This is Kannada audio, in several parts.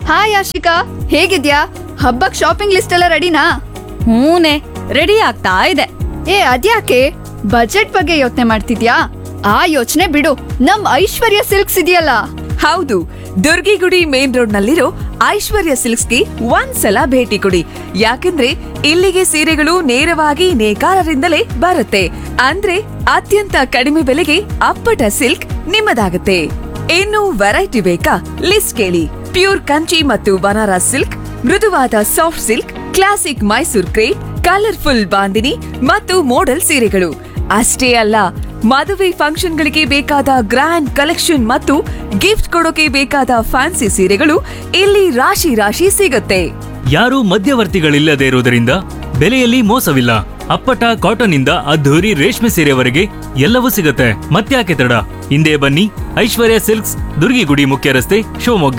ಹಾಯ್ ಆಶಿಕಾ ಹೇಗಿದ್ಯಾ ಹಬ್ಬಕ್ ಶಾಪಿಂಗ್ ಲಿಸ್ಟ್ ಎಲ್ಲ ರೆಡಿನಾ ಹೂನೆ ರೆಡಿ ಆಗ್ತಾ ಇದೆ ಏ ಅದ್ಯಾಕೆ ಬಜೆಟ್ ಬಗ್ಗೆ ಯೋಚನೆ ಮಾಡ್ತಿದ್ಯಾ ಆ ಯೋಚನೆ ಬಿಡು ನಮ್ ಐಶ್ವರ್ಯ ಸಿಲ್ಕ್ಸ್ ಇದೆಯಲ್ಲ ಹೌದು ದುರ್ಗಿಗುಡಿ ಮೇನ್ ರೋಡ್ ನಲ್ಲಿರೋ ಐಶ್ವರ್ಯ ಸಿಲ್ಕ್ಸ್ಗೆ ಒಂದ್ಸಲ ಭೇಟಿ ಕೊಡಿ ಯಾಕಂದ್ರೆ ಇಲ್ಲಿಗೆ ಸೀರೆಗಳು ನೇರವಾಗಿ ನೇಕಾರರಿಂದಲೇ ಬರುತ್ತೆ ಅಂದ್ರೆ ಅತ್ಯಂತ ಕಡಿಮೆ ಬೆಲೆಗೆ ಅಪ್ಪಟ ಸಿಲ್ಕ್ ನಿಮ್ಮದಾಗುತ್ತೆ ಇನ್ನು ವೆರೈಟಿ ಬೇಕಾ ಲಿಸ್ಟ್ ಕೇಳಿ ಪ್ಯೂರ್ ಕಂಚಿ ಮತ್ತು ಬನಾರಸ್ ಸಿಲ್ಕ್ ಮೃದುವಾದ soft silk classic Mysore crepe colourful Bandhani ಮತ್ತು ಮೋಡಲ್ ಸೀರೆಗಳು ಅಷ್ಟೇ ಅಲ್ಲ ಮದುವೆ ಫಂಕ್ಷನ್ಗಳಿಗೆ ಬೇಕಾದ ಗ್ರ್ಯಾಂಡ್ ಕಲೆಕ್ಷನ್ ಮತ್ತು ಗಿಫ್ಟ್ ಕೊಡೋಕೆ ಬೇಕಾದ ಫ್ಯಾನ್ಸಿ ಸೀರೆಗಳು ಇಲ್ಲಿ ರಾಶಿ ರಾಶಿ ಸಿಗುತ್ತೆ ಯಾರೂ ಮಧ್ಯವರ್ತಿಗಳಿಲ್ಲದೆ ಇರುವುದರಿಂದ ಬೆಲೆಯಲ್ಲಿ ಮೋಸವಿಲ್ಲ ಅಪ್ಪಟ ಕಾಟನ್ ಇಂದ ಅದ್ಧೂರಿ ರೇಷ್ಮೆ ಸೀರೆವರೆಗೆ ಎಲ್ಲವೂ ಸಿಗುತ್ತೆ ಮತ್ತ್ಯಾಕೆ ತಡ ಹಿಂದೆ ಬನ್ನಿ ಐಶ್ವರ್ಯ ಸಿಲ್ಕ್ಸ್ ದುರ್ಗಿಗುಡಿ ಮುಖ್ಯ ರಸ್ತೆ ಶಿವಮೊಗ್ಗ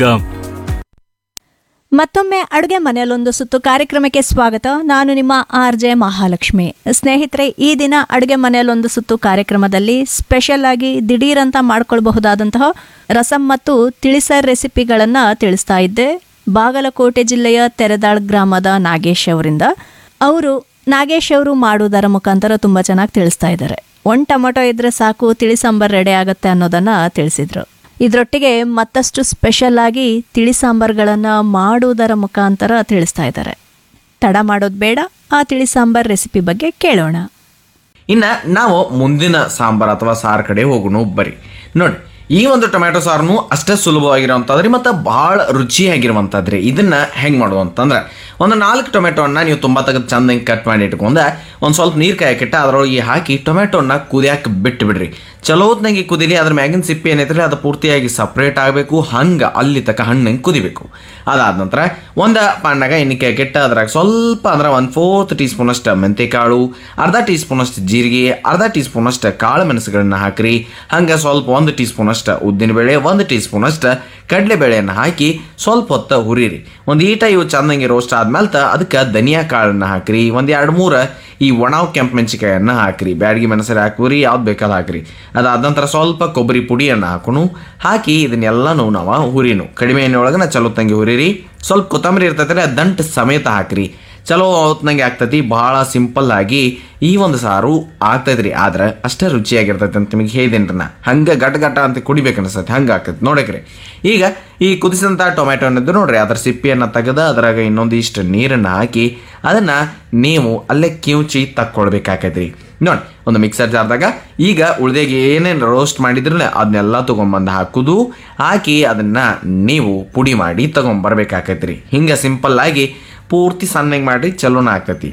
ಮತ್ತೊಮ್ಮೆ ಅಡುಗೆ ಮನೆಯಲ್ಲೊಂದು ಸುತ್ತು ಕಾರ್ಯಕ್ರಮಕ್ಕೆ ಸ್ವಾಗತ ನಾನು ನಿಮ್ಮ ಆರ್ ಜೆ ಮಹಾಲಕ್ಷ್ಮಿ ಸ್ನೇಹಿತರೆ ಈ ದಿನ ಅಡುಗೆ ಮನೆಯಲ್ಲೊಂದು ಸುತ್ತು ಕಾರ್ಯಕ್ರಮದಲ್ಲಿ ಸ್ಪೆಷಲ್ ಆಗಿ ದಿಢೀರಂತ ಮಾಡ್ಕೊಳ್ಬಹುದಾದಂತಹ ರಸಂ ಮತ್ತು ತಿಳಿಸರ್ ರೆಸಿಪಿಗಳನ್ನು ತಿಳಿಸ್ತಾ ಇದ್ದೆ ಬಾಗಲಕೋಟೆ ಜಿಲ್ಲೆಯ ತೆರೆದಾಳ್ ಗ್ರಾಮದ ನಾಗೇಶ್ ಅವರಿಂದ ಅವರು ನಾಗೇಶ್ ಅವರು ಮಾಡುವುದರ ಮುಖಾಂತರ ತುಂಬ ಚೆನ್ನಾಗಿ ತಿಳಿಸ್ತಾ ಇದ್ದಾರೆ ಒಂದು ಟೊಮೊಟೊ ಇದ್ರೆ ಸಾಕು ತಿಳಿ ಸಾಂಬಾರ್ ರೆಡಿ ಆಗುತ್ತೆ ಅನ್ನೋದನ್ನ ತಿಳಿಸಿದ್ರು ಇದರೊಟ್ಟಿಗೆ ಮತ್ತಷ್ಟು ಸ್ಪೆಷಲ್ ಆಗಿ ತಿಳಿ ಸಾಂಬಾರ್ಗಳನ್ನು ಮಾಡುವುದರ ಮುಖಾಂತರ ತಿಳಿಸ್ತಾ ಇದ್ದಾರೆ ತಡ ಮಾಡೋದು ಬೇಡ ಆ ತಿಳಿ ಸಾಂಬಾರ್ ರೆಸಿಪಿ ಬಗ್ಗೆ ಕೇಳೋಣ ಇನ್ನು ನಾವು ಮುಂದಿನ ಸಾಂಬಾರ್ ಅಥವಾ ಸಾರು ಕಡೆ ಹೋಗೋಣ ಬರ್ರಿ ನೋಡಿ ಈ ಒಂದು ಟೊಮ್ಯಾಟೊ ಸಾರನು ಅಷ್ಟೇ ಸುಲಭವಾಗಿರುವಂಥದ್ರಿ ಮತ್ತು ಭಾಳ ರುಚಿಯಾಗಿರುವಂಥದ್ರಿ ಇದನ್ನ ಹೆಂಗೆ ಮಾಡೋದು ಅಂತಂದ್ರೆ ಒಂದು ನಾಲ್ಕು ಟೊಮೆಟೊನ ನೀವು ತುಂಬ ತೆಗೆದು ಚಂದ ಹಿಂಗೆ ಕಟ್ ಮಾಡಿ ಇಟ್ಕೊಂಡ ಒಂದು ಸ್ವಲ್ಪ ನೀರು ಕಾಯಕ್ಕಿಟ್ಟ ಅದರೊಳಗೆ ಹಾಕಿ ಟೊಮೆಟೊನ ಕುದಿಯಾಕೆ ಬಿಟ್ಟು ಬಿಡ್ರಿ ಚಲೋತ್ನಾಗಿ ಕುದಿಲಿ ಅದ್ರ ಮ್ಯಾಗಿನ ಸಿಪ್ಪೆ ಏನೈತ್ರಿ ಅದು ಪೂರ್ತಿಯಾಗಿ ಸಪ್ರೇಟ್ ಆಗಬೇಕು ಹಂಗೆ ಅಲ್ಲಿ ತಕ ಹಣ್ಣಂಗೆ ಕುದಿಬೇಕು ಅದಾದ ನಂತರ ಒಂದು ಪಾಂಡಾಗ ಎಣ್ಣೆ ಕಾಯಕ್ಕಿಟ್ಟ ಅದ್ರಾಗ ಸ್ವಲ್ಪ ಅಂದ್ರೆ ಒಂದು ಫೋರ್ತ್ ಟೀ ಸ್ಪೂನಷ್ಟು ಮೆಂತೆಕಾಳು ಅರ್ಧ ಟೀ ಸ್ಪೂನಷ್ಟು ಜೀರಿಗೆ ಅರ್ಧ ಟೀ ಸ್ಪೂನಷ್ಟು ಕಾಳು ಮೆಣಸುಗಳನ್ನ ಹಾಕ್ರಿ ಹಂಗೆ ಸ್ವಲ್ಪ ಒಂದು ಟೀ ಸ್ಪೂನಷ್ಟು ಉದ್ದಿನಬೇಳೆ ಒಂದು ಟೀ ಸ್ಪೂನಷ್ಟು ಕಡಲೆಬೇಳೆಯನ್ನು ಹಾಕಿ ಸ್ವಲ್ಪ ಹೊತ್ತು ಹುರಿರಿ ಒಂದು ಈಟ ಇವು ಚಂದಂಗೆ ರೋಸ್ಟ್ ಆದ್ಮೇಲೆ ಅದಕ್ಕೆ ಧನಿಯಾ ಕಾಳನ್ನ ಹಾಕ್ರಿ ಒಂದು ಎರಡು ಮೂರು ಈ ಒಣಾವ್ ಕೆಂಪು ಮೆಣಸಿಕಾಯನ್ನು ಹಾಕ್ರಿ ಬ್ಯಾಡಗಿ ಮೆಣಸರಿ ಹಾಕ್ರಿ ಯಾವ್ದು ಬೇಕಾದ ಹಾಕ್ರಿ ಅದಾದ ನಂತರ ಸ್ವಲ್ಪ ಕೊಬ್ಬರಿ ಪುಡಿಯನ್ನು ಹಾಕೋಣ ಹಾಕಿ ಇದನ್ನೆಲ್ಲನೂ ನಾವು ಹುರಿನು ಕಡಿಮೆ ಎಣ್ಣೆ ಒಳಗನ ಚಲೋ ತಂಗಿ ಹುರಿರಿ ಸ್ವಲ್ಪ ಕೊತ್ತಂಬರಿ ಇರ್ತೈತೆ ದಂಟು ಸಮೇತ ಹಾಕ್ರಿ ಚಲೋ ಹೊತ್ನಂಗೆ ಆಗ್ತೈತಿ ಭಾಳ ಸಿಂಪಲ್ ಆಗಿ ಈ ಒಂದು ಸಾರು ಆಗ್ತೈತ್ರಿ ಆದ್ರೆ ಅಷ್ಟೇ ರುಚಿಯಾಗಿರ್ತೈತೆ ಅಂತ ನಿಮಗೆ ಹೇಳಿದೇನ್ರಿ ನಾ ಹಂಗೆ ಗಟ್ ಗಟ್ಟ ಅಂತ ಕುಡಿಬೇಕು ಅನಿಸ್ತೈತಿ ಹಂಗೆ ಆಗ್ತೈತಿ ನೋಡಕ್ರಿ ಈಗ ಈ ಕುದಿಸಿದಂಥ ಟೊಮ್ಯಾಟೊ ಅನ್ನೋದು ನೋಡ್ರಿ ಅದ್ರ ಸಿಪ್ಪಿಯನ್ನು ತೆಗೆದು ಅದ್ರಾಗ ಇನ್ನೊಂದು ಇಷ್ಟು ನೀರನ್ನು ಹಾಕಿ ಅದನ್ನು ನೀವು ಅಲ್ಲೇ ಕಿವುಚಿ ತಕ್ಕೊಳ್ಬೇಕಾಕೈತ್ರಿ ನೋಡಿ ಒಂದು ಮಿಕ್ಸರ್ ಜಾರ್ದಾಗ ಈಗ ಉಳ್ದಾಗ ಏನೇನು ರೋಸ್ಟ್ ಮಾಡಿದ್ರಲ್ಲ ಅದನ್ನೆಲ್ಲ ತೊಗೊಂಬಂದು ಹಾಕೋದು ಹಾಕಿ ಅದನ್ನು ನೀವು ಪುಡಿ ಮಾಡಿ ತೊಗೊಂಬರ್ಬೇಕಾಕೈತ್ರಿ ಹಿಂಗೆ ಸಿಂಪಲ್ ಆಗಿ ಪೂರ್ತಿ ಸಣ್ಣಗೆ ಮಾಡಿ ಚಲೋನ ಆಗ್ತೈತಿ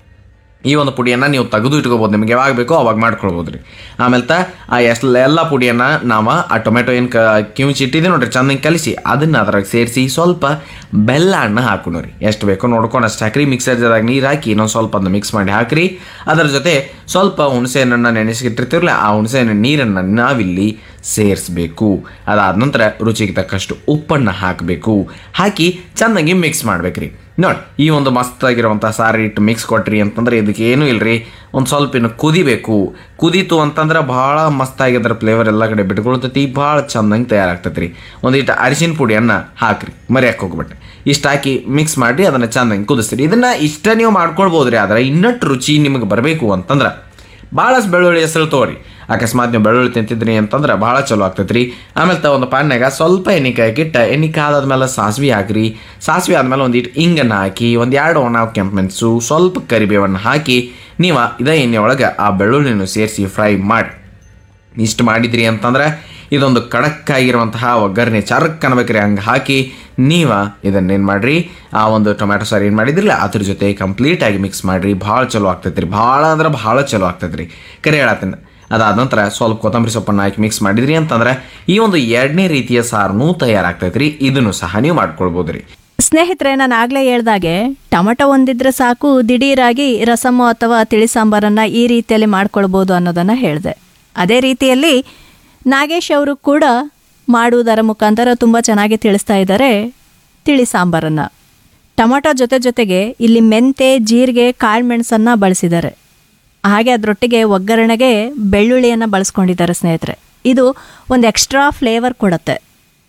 ಈ ಒಂದು ಪುಡಿಯನ್ನು ನೀವು ತೆಗೆದು ಇಟ್ಕೋಬೋದು ನಿಮಗೆ ಯಾವಾಗ ಬೇಕೋ ಅವಾಗ ಮಾಡ್ಕೊಳ್ಬೋದು ರೀ ಆಮೇಲೆ ತ ಆ ಎಷ್ಟು ಎಲ್ಲ ಪುಡಿಯನ್ನು ನಾವು ಆ ಟೊಮೆಟೊ ಏನು ಕ ಕಿವುಚಿ ಇಟ್ಟಿದ್ದೀವಿ ನೋಡ್ರಿ ಚಂದಂಗೆ ಕಲಿಸಿ ಅದನ್ನು ಅದ್ರಾಗ ಸೇರಿಸಿ ಸ್ವಲ್ಪ ಬೆಲ್ಲ ಹಣ್ಣು ಹಾಕೋಣ ರೀ ಎಷ್ಟು ಬೇಕೋ ನೋಡ್ಕೊಂಡು ಅಷ್ಟು ಹಾಕ್ರಿ ಮಿಕ್ಸರ್ ಜಾರ್ದಾಗ ನೀರು ಹಾಕಿ ಇನ್ನೊಂದು ಸ್ವಲ್ಪ ಅದನ್ನ ಮಿಕ್ಸ್ ಮಾಡಿ ಹಾಕ್ರಿ ಅದರ ಜೊತೆ ಸ್ವಲ್ಪ ಹುಣಸೆ ಹಣ್ಣನ್ನು ನೆನೆಸಿಟ್ಟಿರ್ತೀರಲ್ಲ ಆ ಹುಣಸೆ ಹಣ್ಣಿನ ನೀರನ್ನು ನಾವಿಲ್ಲಿ ಸೇರಿಸ್ಬೇಕು ಅದಾದ ನಂತರ ರುಚಿಗೆ ತಕ್ಕಷ್ಟು ಉಪ್ಪನ್ನು ಹಾಕಬೇಕು ಹಾಕಿ ಚೆನ್ನಾಗಿ ಮಿಕ್ಸ್ ಮಾಡ್ಬೇಕ್ರಿ ನೋಡಿ ಈ ಒಂದು ಮಸ್ತಾಗಿರುವಂಥ ಸಾರು ಇಟ್ಟು ಮಿಕ್ಸ್ ಕೊಟ್ರಿ ಅಂತಂದ್ರೆ ಇದಕ್ಕೆ ಏನೂ ಇಲ್ರಿ ಒಂದು ಸ್ವಲ್ಪ ಇನ್ನು ಕುದಿಬೇಕು ಕುದೀತು ಅಂತಂದ್ರೆ ಭಾಳ ಮಸ್ತಾಗಿದ್ರ ಫ್ಲೇವರ್ ಎಲ್ಲ ಕಡೆ ಬಿಟ್ಕೊಳ್ತೈತಿ ಭಾಳ ಚಂದಂಗೆ ತಯಾರಾಗ್ತೈತಿ ರೀ ಒಂದಿಟ್ಟು ಅರಿಶಿನ ಪುಡಿಯನ್ನು ಹಾಕ್ರಿ ಮರ್ಯಾಕೆ ಹೋಗ್ಬಿಟ್ಟು ಇಷ್ಟು ಹಾಕಿ ಮಿಕ್ಸ್ ಮಾಡಿ ಅದನ್ನು ಚಂದಂಗೆ ಕುದಿಸ್ತೀರಿ ಇದನ್ನು ಇಷ್ಟ ನೀವು ಮಾಡ್ಕೊಳ್ಬೋದು ರೀ ಆದರೆ ಇನ್ನಷ್ಟು ರುಚಿ ನಿಮಗೆ ಬರಬೇಕು ಅಂತಂದ್ರೆ ಭಾಳಷ್ಟು ಬೆಳ್ಳುಳ್ಳಿ ಹೆಸರು ತಗೋರಿ ಅಕಸ್ಮಾತ್ ನೀವು ಬೆಳ್ಳುಳ್ಳಿ ತಿಂತಿದ್ರಿ ಅಂತಂದ್ರೆ ಭಾಳ ಚಲೋ ಆಗ್ತೈತೆ ರೀ ಆಮೇಲೆ ತ ಒಂದು ಪಾನ್ಯಾಗ ಸ್ವಲ್ಪ ಎಣ್ಣೆ ಕಾಯಕ್ಕಿಟ್ಟ ಎಣ್ಣೆ ಕಾದಾದ್ಮೇಲೆ ಸಾಸಿವೆ ಹಾಕ್ರಿ ಸಾಸಿವೆ ಆದ್ಮೇಲೆ ಒಂದಿಟ್ಟು ಹಿಂಗನ್ನು ಹಾಕಿ ಒಂದು ಎರಡು ಒಣ ಕೆಂಪು ಮೆಣಸು ಸ್ವಲ್ಪ ಕರಿಬೇವನ್ನು ಹಾಕಿ ನೀವು ಇದೇ ಎಣ್ಣೆ ಒಳಗೆ ಆ ಬೆಳ್ಳುಳ್ಳಿನೂ ಸೇರಿಸಿ ಫ್ರೈ ಮಾಡಿ ಇಷ್ಟು ಮಾಡಿದ್ರಿ ಅಂತಂದ್ರೆ ಇದೊಂದು ಖಡಕ್ ಆಗಿರುವಂತಹ ಒಗ್ಗರಣೆ ಚರಕ್ ಅನ್ಬೇಕ್ರಿ ಹಂಗೆ ಹಾಕಿ ನೀವ ಇದನ್ನೇನು ಮಾಡ್ರಿ ಆ ಒಂದು ಟೊಮ್ಯಾಟೊ ಸಾರು ಏನು ಮಾಡಿದ್ರಲ್ಲ ಅದ್ರ ಜೊತೆ ಕಂಪ್ಲೀಟಾಗಿ ಮಿಕ್ಸ್ ಮಾಡಿರಿ ಭಾಳ ಚಲೋ ಆಗ್ತೈತೆ ರೀ ಭಾಳ ಅಂದ್ರೆ ಭಾಳ ಚಲೋ ಆಗ್ತೈತೆ ರೀ ಕರೆ ಹೇಳತ್ತೀನಿ ಅದಾದ ನಂತರ ಸ್ವಲ್ಪ ಕೊತ್ತಂಬರಿ ಸೊಪ್ಪನ್ನು ಹಾಕಿ ಮಿಕ್ಸ್ ಮಾಡಿದ್ರಿ ಅಂತಂದ್ರೆ ಈ ಒಂದು ಎರಡನೇ ರೀತಿಯ ಸಾರನೂ ತಯಾರಾಗ್ತೈತೆ ರೀ ಇದನ್ನು ಸಹ ನೀವು ಮಾಡ್ಕೊಳ್ಬೋದು ರೀ ಸ್ನೇಹಿತರೆ ನಾನು ಆಗಲೇ ಹೇಳ್ದಾಗೆ ಟೊಮಟೊ ಒಂದಿದ್ರೆ ಸಾಕು ದಿಢೀರಾಗಿ ರಸಮು ಅಥವಾ ತಿಳಿ ಸಾಂಬಾರನ್ನು ಈ ರೀತಿಯಲ್ಲಿ ಮಾಡ್ಕೊಳ್ಬೋದು ಅನ್ನೋದನ್ನು ಹೇಳಿದೆ ಅದೇ ರೀತಿಯಲ್ಲಿ ನಾಗೇಶ್ ಅವರು ಕೂಡ ಮಾಡುವುದರ ಮುಖಾಂತರ ತುಂಬ ಚೆನ್ನಾಗಿ ತಿಳಿಸ್ತಾ ಇದ್ದಾರೆ ತಿಳಿ ಸಾಂಬಾರನ್ನು ಟೊಮೊಟೊ ಜೊತೆ ಜೊತೆಗೆ ಇಲ್ಲಿ ಮೆಂತೆ ಜೀರಿಗೆ ಕಾಳುಮೆಣಸನ್ನು ಬಳಸಿದ್ದಾರೆ ಹಾಗೆ ಅದರೊಟ್ಟಿಗೆ ಒಗ್ಗರಣೆಗೆ ಬೆಳ್ಳುಳ್ಳಿಯನ್ನು ಬಳಸ್ಕೊಂಡಿದ್ದಾರೆ ಸ್ನೇಹಿತರೆ ಇದು ಒಂದು ಎಕ್ಸ್ಟ್ರಾ ಫ್ಲೇವರ್ ಕೊಡುತ್ತೆ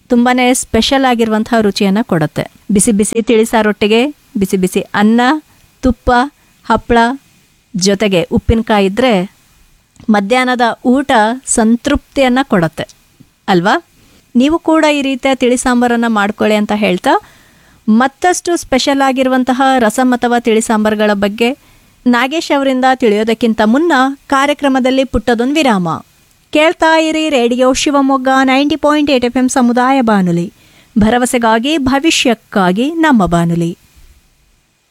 ತುಂಬಾ ಸ್ಪೆಷಲ್ ಆಗಿರುವಂತಹ ರುಚಿಯನ್ನು ಕೊಡುತ್ತೆ ಬಿಸಿ ಬಿಸಿ ತಿಳಿಸಾರೊಟ್ಟಿಗೆ ಬಿಸಿ ಬಿಸಿ ಅನ್ನ ತುಪ್ಪ ಹಪ್ಪಳ ಜೊತೆಗೆ ಉಪ್ಪಿನಕಾಯಿ ಇದ್ದರೆ ಮಧ್ಯಾಹ್ನದ ಊಟ ಸಂತೃಪ್ತಿಯನ್ನು ಕೊಡುತ್ತೆ ಅಲ್ವಾ ನೀವು ಕೂಡ ಈ ರೀತಿಯ ತಿಳಿ ಸಾಂಬಾರನ್ನು ಮಾಡ್ಕೊಳ್ಳಿ ಅಂತ ಹೇಳ್ತಾ ಮತ್ತಷ್ಟು ಸ್ಪೆಷಲ್ ಆಗಿರುವಂತಹ ರಸಂ ಅಥವಾ ತಿಳಿ ಸಾಂಬಾರುಗಳ ಬಗ್ಗೆ ನಾಗೇಶ್ ಅವರಿಂದ ತಿಳಿಯೋದಕ್ಕಿಂತ ಮುನ್ನ ಕಾರ್ಯಕ್ರಮದಲ್ಲಿ ಪುಟ್ಟದೊಂದು ವಿರಾಮ ಕೇಳ್ತಾ ಇರಿ radio Shivamogga ninety point eight F M ಸಮುದಾಯ ಬಾನುಲಿ ಭರವಸೆಗಾಗಿ ಭವಿಷ್ಯಕ್ಕಾಗಿ ನಮ್ಮ ಬಾನುಲಿ